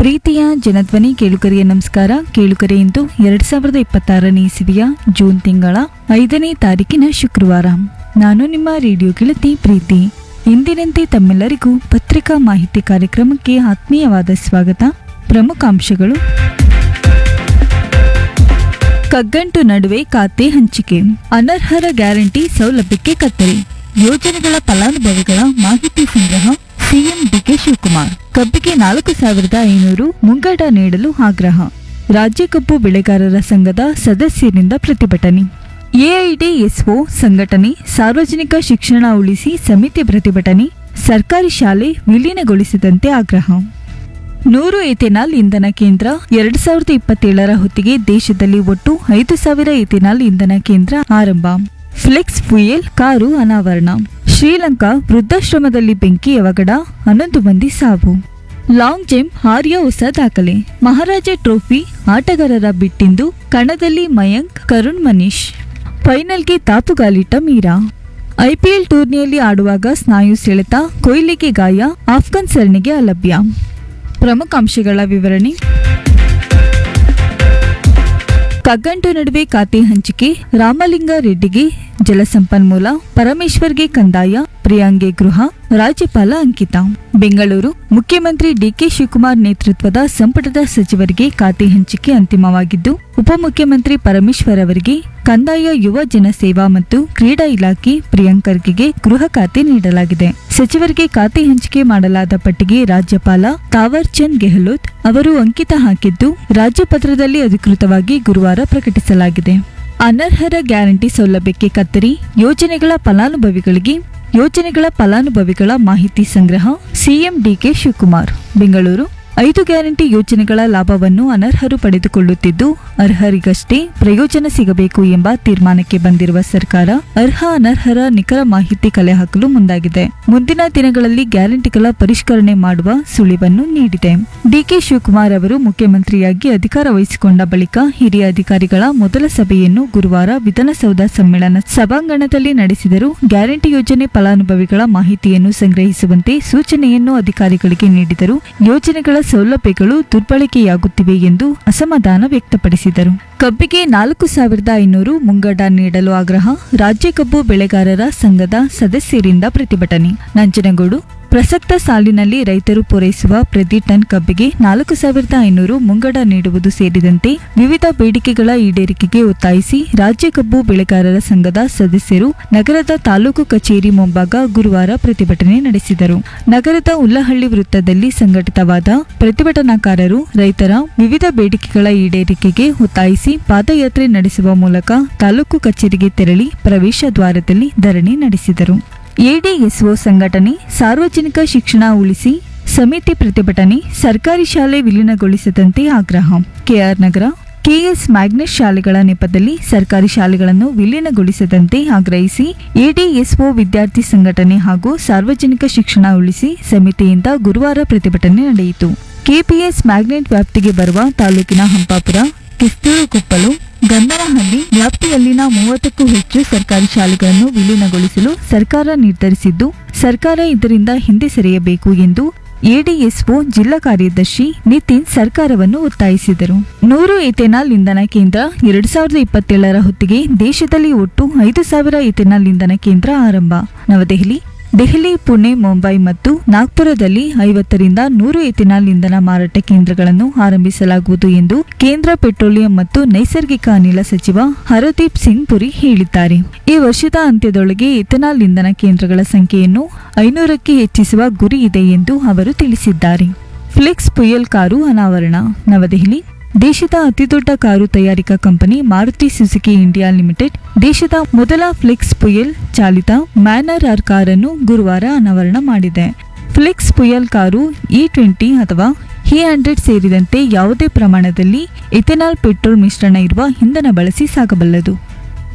ಪ್ರೀತಿಯ ಜನಧ್ವನಿ ಕೇಳುಗರಿಗೆ ನಮಸ್ಕಾರ ಕೇಳುಗರೆ ಇಂದು ಎರಡ್ ಸಾವಿರದ ಇಪ್ಪತ್ತಾರನೇ ಇಸವಿಯ ಜೂನ್ ತಿಂಗಳ ಐದನೇ ತಾರೀಕಿನ ಶುಕ್ರವಾರ ನಾನು ನಿಮ್ಮ ರೇಡಿಯೋ ಗೆಳತಿ ಪ್ರೀತಿ ಇಂದಿನಂತೆ ತಮ್ಮೆಲ್ಲರಿಗೂ ಪತ್ರಿಕಾ ಮಾಹಿತಿ ಕಾರ್ಯಕ್ರಮಕ್ಕೆ ಆತ್ಮೀಯವಾದ ಸ್ವಾಗತ ಪ್ರಮುಖ ಅಂಶಗಳು ಕಗ್ಗಂಟು ನಡುವೆ ಖಾತೆ ಹಂಚಿಕೆ ಅನರ್ಹರ ಗ್ಯಾರಂಟಿ ಸೌಲಭ್ಯಕ್ಕೆ ಕತ್ತರಿ ಯೋಜನೆಗಳ ಫಲಾನುಭವಿಗಳ ಮಾಹಿತಿ ಸಂಗ್ರಹ ಸಿಎಂ ಡಿಕೆ ಶಿವಕುಮಾರ್ ಕಬ್ಬಿಗೆ ನಾಲ್ಕು ಸಾವಿರದ ಐನೂರು ಮುಂಗಡ ನೀಡಲು ಆಗ್ರಹ ರಾಜ್ಯ ಕಬ್ಬು ಬೆಳೆಗಾರರ ಸಂಘದ ಸದಸ್ಯರಿಂದ ಪ್ರತಿಭಟನೆ ಎಐಡಿಎಸ್ಒ ಸಂಘಟನೆ ಸಾರ್ವಜನಿಕ ಶಿಕ್ಷಣ ಉಳಿಸಿ ಸಮಿತಿ ಪ್ರತಿಭಟನೆ ಸರ್ಕಾರಿ ಶಾಲೆ ವಿಲೀನಗೊಳಿಸಿದಂತೆ ಆಗ್ರಹ ನೂರು ಎಥೆನಾಲ್ ಇಂಧನ ಕೇಂದ್ರ ಎರಡ್ ಸಾವಿರದ ಇಪ್ಪತ್ತೇಳರ ಹೊತ್ತಿಗೆ ದೇಶದಲ್ಲಿ ಒಟ್ಟು ಐದು ಸಾವಿರ ಎಥೆನಾಲ್ ಇಂಧನ ಕೇಂದ್ರ ಆರಂಭ ಫ್ಲೆಕ್ಸ್ ಫ್ಯೂಯಲ್ ಕಾರು ಅನಾವರಣ ಶ್ರೀಲಂಕಾ ವೃದ್ಧಾಶ್ರಮದಲ್ಲಿ ಬೆಂಕಿ ಅವಘಡ ಹನ್ನೊಂದು ಮಂದಿ ಸಾವು ಲಾಂಗ್ ಜಂಪ್ ಆರ್ಯ ಹೊಸ ದಾಖಲೆ ಮಹಾರಾಜ ಟ್ರೋಫಿ ಆಟಗಾರರ ಬಿಟ್ಟಿಂದು ಕಣದಲ್ಲಿ ಮಯಾಂಕ್ ಕರುಣ್ ಮನೀಶ್ ಫೈನಲ್ಗೆ ತಾಪುಗಾಲಿಟ್ಟ ಮೀರಾ ಐಪಿಎಲ್ ಟೂರ್ನಿಯಲ್ಲಿ ಆಡುವಾಗ ಸ್ನಾಯು ಸೆಳೆತ ಕೊಹ್ಲಿಗೆ ಗಾಯ ಆಫ್ಘನ್ ಸರಣಿಗೆ ಅಲಭ್ಯ ಪ್ರಮುಖ ಅಂಶಗಳ ವಿವರಣೆ ಕಗ್ಗಂಟು ನಡುವೆ ಖಾತೆ ಹಂಚಿಕೆ ರಾಮಲಿಂಗ ರೆಡ್ಡಿಗೆ ಜಲಸಂಪನ್ಮೂಲ ಪರಮೇಶ್ವರ್ಗೆ ಕಂದಾಯ ಪ್ರಿಯಾಂಗೆ ಗೃಹ ರಾಜ್ಯಪಾಲ ಅಂಕಿತ ಬೆಂಗಳೂರು ಮುಖ್ಯಮಂತ್ರಿ ಡಿಕೆ ಶಿವಕುಮಾರ್ ನೇತೃತ್ವದ ಸಂಪುಟದ ಸಚಿವರಿಗೆ ಖಾತೆ ಹಂಚಿಕೆ ಅಂತಿಮವಾಗಿದ್ದು ಉಪಮುಖ್ಯಮಂತ್ರಿ ಪರಮೇಶ್ವರ್ ಅವರಿಗೆ ಕಂದಾಯ ಯುವ ಜನ ಸೇವಾ ಮತ್ತು ಕ್ರೀಡಾ ಇಲಾಖೆ ಪ್ರಿಯಾಂಕ್ ಖರ್ಗೆಗೆ ಗೃಹ ಖಾತೆ ನೀಡಲಾಗಿದೆ ಸಚಿವರಿಗೆ ಖಾತೆ ಹಂಚಿಕೆ ಮಾಡಲಾದ ಪಟ್ಟಿಗೆ ರಾಜ್ಯಪಾಲ ತಾವರ್ ಚಂದ್ ಗೆಹ್ಲೋಟ್ ಅವರು ಅಂಕಿತ ಹಾಕಿದ್ದು ರಾಜ್ಯಪತ್ರದಲ್ಲಿ ಅಧಿಕೃತವಾಗಿ ಗುರುವಾರ ಪ್ರಕಟಿಸಲಾಗಿದೆ ಅನರ್ಹರ ಗ್ಯಾರಂಟಿ ಸೌಲಭ್ಯಕ್ಕೆ ಕತ್ತರಿ ಯೋಜನೆಗಳ ಫಲಾನುಭವಿಗಳಿಗೆ ಯೋಜನೆಗಳ ಫಲಾನುಭವಿಗಳ ಮಾಹಿತಿ ಸಂಗ್ರಹ ಸಿಎಂ ಡಿಕೆ ಶಿವಕುಮಾರ್ ಬೆಂಗಳೂರು ಐದು ಗ್ಯಾರಂಟಿ ಯೋಜನೆಗಳ ಲಾಭವನ್ನು ಅನರ್ಹರು ಪಡೆದುಕೊಳ್ಳುತ್ತಿದ್ದು ಅರ್ಹರಿಗಷ್ಟೇ ಪ್ರಯೋಜನ ಸಿಗಬೇಕು ಎಂಬ ತೀರ್ಮಾನಕ್ಕೆ ಬಂದಿರುವ ಸರ್ಕಾರ ಅರ್ಹ ಅನರ್ಹರ ನಿಖರ ಮಾಹಿತಿ ಕಲೆ ಹಾಕಲು ಮುಂದಾಗಿದೆ ಮುಂದಿನ ದಿನಗಳಲ್ಲಿ ಗ್ಯಾರಂಟಿಗಳ ಪರಿಷ್ಕರಣೆ ಮಾಡುವ ಸುಳಿವನ್ನು ನೀಡಿದೆ ಡಿಕೆ ಶಿವಕುಮಾರ್ ಅವರು ಮುಖ್ಯಮಂತ್ರಿಯಾಗಿ ಅಧಿಕಾರ ವಹಿಸಿಕೊಂಡ ಬಳಿಕ ಹಿರಿಯ ಅಧಿಕಾರಿಗಳ ಮೊದಲ ಸಭೆಯನ್ನು ಗುರುವಾರ ವಿಧಾನಸೌಧ ಸಮ್ಮೇಳನ ಸಭಾಂಗಣದಲ್ಲಿ ನಡೆಸಿದರು ಗ್ಯಾರಂಟಿ ಯೋಜನೆ ಫಲಾನುಭವಿಗಳ ಮಾಹಿತಿಯನ್ನು ಸಂಗ್ರಹಿಸುವಂತೆ ಸೂಚನೆಯನ್ನು ಅಧಿಕಾರಿಗಳಿಗೆ ನೀಡಿದರು ಯೋಜನೆಗಳ ಸೌಲಭ್ಯಗಳು ದುರ್ಬಳಕೆಯಾಗುತ್ತಿವೆ ಎಂದು ಅಸಮಾಧಾನ ವ್ಯಕ್ತಪಡಿಸಿದರು ಕಬ್ಬಿಗೆ ನಾಲ್ಕು ಸಾವಿರದ ಐನೂರು ಮುಂಗಡ ನೀಡಲು ಆಗ್ರಹ ರಾಜ್ಯ ಕಬ್ಬು ಬೆಳೆಗಾರರ ಸಂಘದ ಸದಸ್ಯರಿಂದ ಪ್ರತಿಭಟನೆ ನಂಜನಗೂಡು ಪ್ರಸಕ್ತ ಸಾಲಿನಲ್ಲಿ ರೈತರು ಪೂರೈಸುವ ಪ್ರತಿ ಟನ್ ಕಬ್ಬಿಗೆ ನಾಲ್ಕು ಸಾವಿರದ ಐನೂರು ಮುಂಗಡ ನೀಡುವುದು ಸೇರಿದಂತೆ ವಿವಿಧ ಬೇಡಿಕೆಗಳ ಈಡೇರಿಕೆಗೆ ಒತ್ತಾಯಿಸಿ ರಾಜ್ಯ ಕಬ್ಬು ಬೆಳೆಗಾರರ ಸಂಘದ ಸದಸ್ಯರು ನಗರದ ತಾಲೂಕು ಕಚೇರಿ ಮುಂಭಾಗ ಗುರುವಾರ ಪ್ರತಿಭಟನೆ ನಡೆಸಿದರು ನಗರದ ಉಲ್ಲಹಳ್ಳಿ ವೃತ್ತದಲ್ಲಿ ಸಂಘಟಿತವಾದ ಪ್ರತಿಭಟನಾಕಾರರು ರೈತರ ವಿವಿಧ ಬೇಡಿಕೆಗಳ ಈಡೇರಿಕೆಗೆ ಒತ್ತಾಯಿಸಿ ಪಾದಯಾತ್ರೆ ನಡೆಸುವ ಮೂಲಕ ತಾಲೂಕು ಕಚೇರಿಗೆ ತೆರಳಿ ಪ್ರವೇಶ ದ್ವಾರದಲ್ಲಿ ಧರಣಿ ನಡೆಸಿದರು ಎಡಿಎಸ್ಒ ಸಂಘಟನೆ ಸಾರ್ವಜನಿಕ ಶಿಕ್ಷಣ ಉಳಿಸಿ ಸಮಿತಿ ಪ್ರತಿಭಟನೆ ಸರ್ಕಾರಿ ಶಾಲೆ ವಿಲೀನಗೊಳಿಸದಂತೆ ಆಗ್ರಹ ಕೆಆರ್ ನಗರ ಕೆಎಸ್ ಮ್ಯಾಗ್ನೆಸ್ ಶಾಲೆಗಳ ನೆಪದಲ್ಲಿ ಸರ್ಕಾರಿ ಶಾಲೆಗಳನ್ನು ವಿಲೀನಗೊಳಿಸದಂತೆ ಆಗ್ರಹಿಸಿ ಎಡಿಎಸ್ಒ ವಿದ್ಯಾರ್ಥಿ ಸಂಘಟನೆ ಹಾಗೂ ಸಾರ್ವಜನಿಕ ಶಿಕ್ಷಣ ಉಳಿಸಿ ಸಮಿತಿಯಿಂದ ಗುರುವಾರ ಪ್ರತಿಭಟನೆ ನಡೆಯಿತು ಕೆಪಿಎಸ್ ಮ್ಯಾಗ್ನೆಟ್ ವ್ಯಾಪ್ತಿಗೆ ಬರುವ ತಾಲೂಕಿನ ಹಂಪಾಪುರ ಕಿಸ್ತೂರು ಕೊಪ್ಪಲು ಗಂಧನಹಳ್ಳಿ ವ್ಯಾಪ್ತಿಯಲ್ಲಿನ ಮೂವತ್ತಕ್ಕೂ ಹೆಚ್ಚು ಸರ್ಕಾರಿ ಶಾಲೆಗಳನ್ನು ವಿಲೀನಗೊಳಿಸಲು ಸರ್ಕಾರ ನಿರ್ಧರಿಸಿದ್ದು ಸರ್ಕಾರ ಇದರಿಂದ ಹಿಂದೆ ಸರಿಯಬೇಕು ಎಂದು ಎಡಿಎಸ್ಒ ಜಿಲ್ಲಾ ಕಾರ್ಯದರ್ಶಿ ನಿತಿನ್ ಸರ್ಕಾರವನ್ನು ಒತ್ತಾಯಿಸಿದರು ನೂರು ಎಥೆನಾಲ್ ಇಂಧನ ಕೇಂದ್ರ ಎರಡ್ ಸಾವಿರದ ಇಪ್ಪತ್ತೇಳರ ಹೊತ್ತಿಗೆ ದೇಶದಲ್ಲಿ ಒಟ್ಟು ಐದು ಸಾವಿರ ಎಥೆನಾಲ್ ಇಂಧನ ಕೇಂದ್ರ ಆರಂಭ ನವದೆಹಲಿ ದೆಹಲಿ ಪುಣೆ ಮುಂಬೈ ಮತ್ತು ನಾಗ್ಪುರದಲ್ಲಿ ಐವತ್ತರಿಂದ ನೂರು ಎಥೆನಾಲ್ ಇಂಧನ ಮಾರಾಟ ಕೇಂದ್ರಗಳನ್ನು ಆರಂಭಿಸಲಾಗುವುದು ಎಂದು ಕೇಂದ್ರ ಪೆಟ್ರೋಲಿಯಂ ಮತ್ತು ನೈಸರ್ಗಿಕ ಅನಿಲ ಸಚಿವ ಹರದೀಪ್ ಸಿಂಗ್ ಪುರಿ ಹೇಳಿದ್ದಾರೆ ಈ ವರ್ಷದ ಅಂತ್ಯದೊಳಗೆ ಎಥೆನಾಲ್ ಇಂಧನ ಕೇಂದ್ರಗಳ ಸಂಖ್ಯೆಯನ್ನು ಐನೂರಕ್ಕೆ ಹೆಚ್ಚಿಸುವ ಗುರಿ ಇದೆ ಎಂದು ಅವರು ತಿಳಿಸಿದ್ದಾರೆ ಫ್ಲೆಕ್ಸ್ ಪುಯಲ್ ಕಾರು ಅನಾವರಣ ನವದೆಹಲಿ ದೇಶದ ಅತಿದೊಡ್ಡ ಕಾರು ತಯಾರಿಕಾ ಕಂಪನಿ ಮಾರುತಿ ಸುಜುಕಿ ಇಂಡಿಯಾ ಲಿಮಿಟೆಡ್ ದೇಶದ ಮೊದಲ ಫ್ಲೆಕ್ಸ್ ಪುಯಲ್ ಚಾಲಿತ ಮ್ಯಾನರ್ ಆರ್ ಕಾರನ್ನು ಗುರುವಾರ ಅನಾವರಣ ಮಾಡಿದೆ flex fuel car E twenty ಅಥವಾ ಇ ಹಂಡ್ರೆಡ್ ಸೇರಿದಂತೆ ಯಾವುದೇ ಪ್ರಮಾಣದಲ್ಲಿ ಎಥೆನಾಲ್ ಪೆಟ್ರೋಲ್ ಮಿಶ್ರಣ ಇರುವ ಇಂಧನ ಬಳಸಿ ಸಾಗಬಲ್ಲದು